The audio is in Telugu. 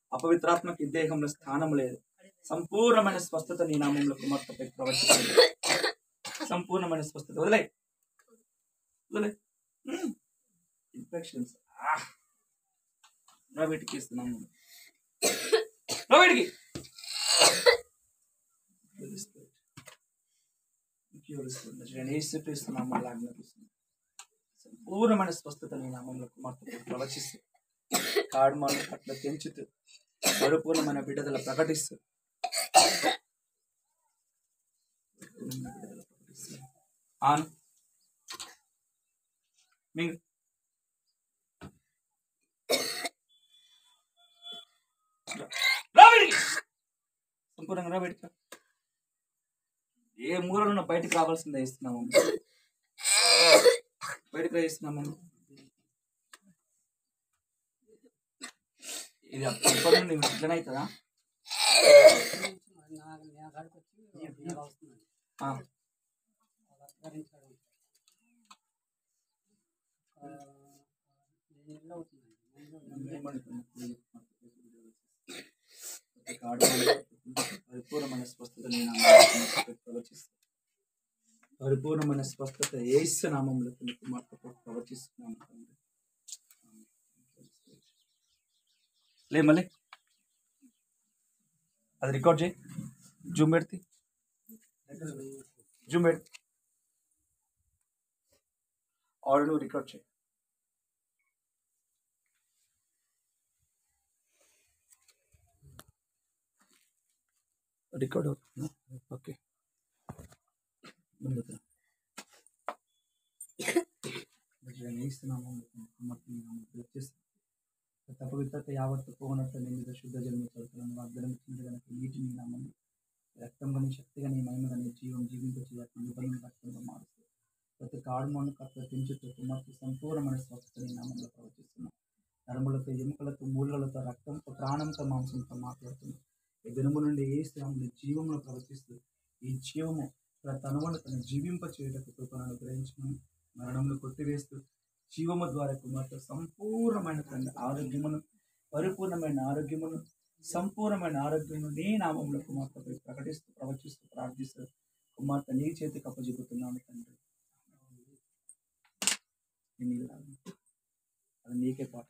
అపవిత్రాత్మకి ఈ దేహంలో స్థానం లేదు సంపూర్ణమైన స్వస్థత నీ నామంలో కుమార్తెపై ప్రవర్తిస్తుంది సంపూర్ణమైన స్వస్థత వదిలే వదిలే ఇన్ఫెక్షన్స్ రా వీటికి ఇస్తున్నాము రా వీటికి ఇస్తున్నాము సంపూర్ణమైన స్వస్థత నీ నామంలో కుమార్తె ప్రవచిస్తూ కాడుమాను పట్ల తెంచుతూ పరిపూర్ణమైన బిడ్డదల ప్రకటిస్తూ పరిపూర్ణమైన బిడ్డదల ప్రకటిస్తూ. ఆన్ మింగ్ రా బయటికి. సంపూర్ణంగా రా బయటికి రా. ఏ మూలలో ఉన్న బయటికి రావాల్సిందే ఇస్తున్నాము బయటికి రా ఇస్తున్నాము ఇది అప్పటి నుండి ఇట్లనే అవుతుందా ఆ, పరిపూర్ణమైన స్వస్థత నీ నామములో ప్రవచిస్తూ పరిపూర్ణమైన స్వస్థత ఏసు నామంలో నీ కుమార్తెతో ప్రవచిస్తున్నాను తండ్రి. లే మళ్ళీ అది రికార్డ్ చేయి జూమ్ పెడితే జూమ్ పెడి ఆడియో రికార్డ్ చేయి రికార్డ్ అవుతుందా ఓకే ముందుకు రా. ఇస్తున్నాము తపవిత్రత యావత్తు పోగొనట్టు నీ మీద శుద్ధ జన్మ చదువుతున్నాను వాగ్దానం ఇచ్చినట్టు కనుక నీటి నీ నామని రక్తం కానీ శక్తి కానీ మహిమ కానీ జీవం జీవింపచేయకుండా నిబంధన రక్తంగా మారుస్తుంది ప్రతి కాడుమను కట్ల పెంచుతూ కుమార్తె సంపూర్ణమైన స్వస్థత నీ నామంలో ప్రవచిస్తున్నాం నరములతో ఎముకలతో మూలలతో రక్తంతో ప్రాణంతో మాంసంతో మాట్లాడుతున్నాం ఈ దినము నుండి ఏ స్థానంలో జీవంలో ప్రవర్తిస్తూ ఈ జీవము తనవను తను జీవింప చేయటకు కృపను అనుగ్రహించమని మరణంలో కొట్టివేస్తూ జీవము ద్వారా కుమార్తె సంపూర్ణమైన తండ్రి ఆరోగ్యమును పరిపూర్ణమైన ఆరోగ్యమును సంపూర్ణమైన ఆరోగ్యమును నీ నామంలో కుమార్తెపై ప్రకటిస్తూ ప్రవచిస్తూ ప్రార్థిస్తూ కుమార్తె నీ చేతికి అప్పచెబుతున్నాను తండ్రి ఈ నీళ్ళు తాగు. అది నీకే పాట